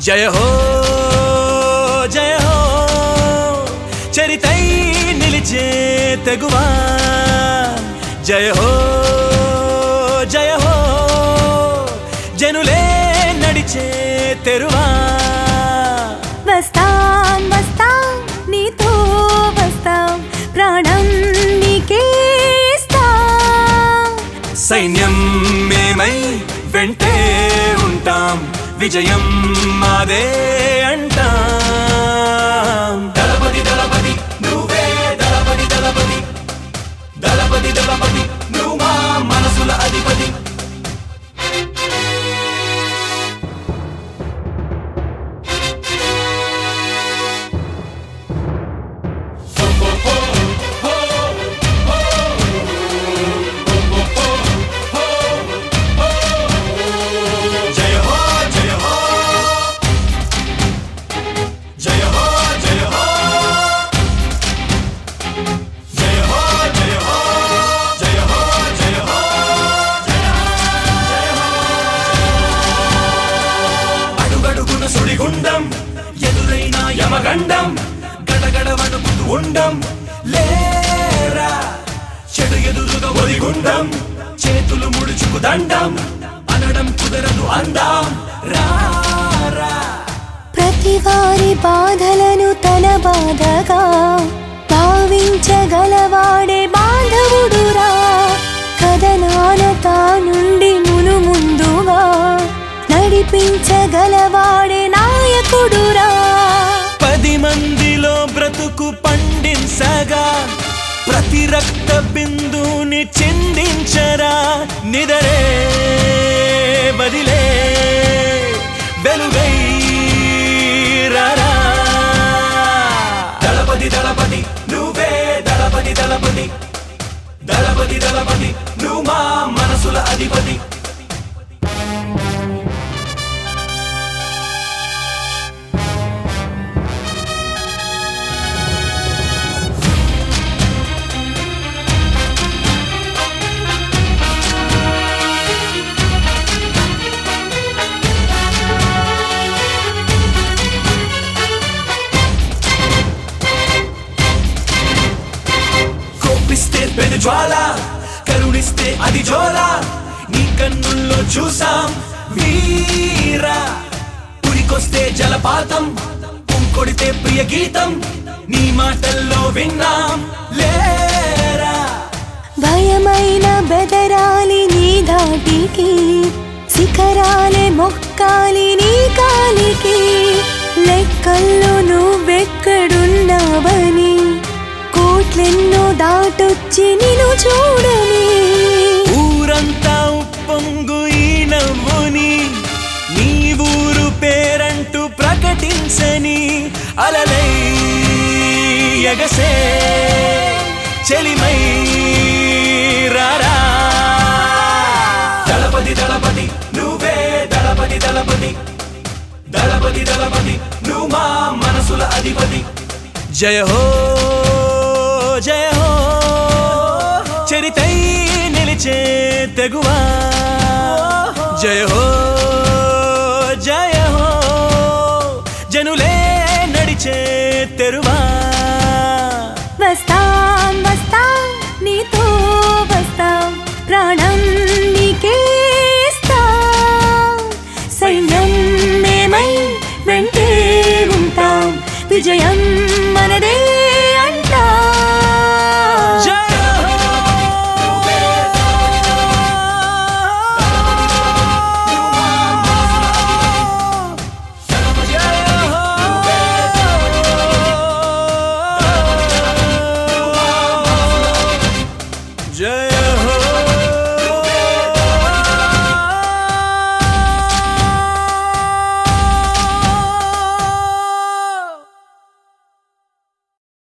జయ హో జయ హో చరితై నిలిచే తెగువా జయ హో జయ హో జనులే నడిచే తెరువా వస్తాం వస్తాం నీతో వస్తాం ప్రాణం నీకే ఇస్తాం సైన్యం మేమై వెంటే ఉంటాం విజయం మాదే అంటాం దళపతి దళపతి నువ్వే దళపతి దళపతి దళపతి దళపతి నువ్వు మా మనసుల అధిపతి జయ హో జయ హో జయ హో జయ హో జయ హో జయ హో జయ హో జయ హో అడుగడుగున సుడిగుండం ఎదురైన యమగండం గడగడ వణుకుతూ ఉండం లేరా చెడు ఎదురుగా ఒదిగుండం చేతులు ముడుచుకు దండం అనడం కుదరదు అందాం రారా ప్రతి వారి బాధలను తన బాధగా భావించగలవాడే బాంధవుడురా కథనాన నుండి మును ముందుగా నడిపించగలవాడే నాయకుడురా పది మందిలో బ్రతుకు పండించగా ప్రతి రక్త బిందుని చిందించరా నిదరే బదిలే వెలుగై రారా దళపతి దళపతి నువ్వే దళపతి దళపతి దళపతి దళపతి నువ్వు మా మనసుల అధిపతి కోపిస్తే పెను జ్వాల కరుణిస్తే అది జోల నీ కన్నుల్లో చూసాం వీరా పురికొస్తే జలపాతం పుంకొడితే ప్రియ గీతం నీ మాటల్లో విన్నాం లేరా భయమైన బెదరాలి నీ ధాటికి శిఖరాలే మొక్కాలి నీ కాలికి లెక్కల్లో నువ్వెక్కడున్నావని కోట్లెన్నో దాటొచ్చి నిన్ను చూడని ఊరంతా ఉప్పొంగు ఈ నవ్వుని నీ ఊరు పేరంటూ ప్రకటించని అలలై ఎగసే చెలిమై రారా దళపతి దళపతి నువ్వే దళపతి దళపతి దళపతి దళపతి నువ్వు మా మనసుల అధిపతి జయ హో జయ హో చరితై నిలిచే తెగువా జయ హో జయ హో జనులే నడిచే తెరువా వస్తాం వస్తాం నీతో వస్తాం ప్రాణం నీకే ఇస్తాం సైన్యం మేమై వెంటే ఉంటాం విజయం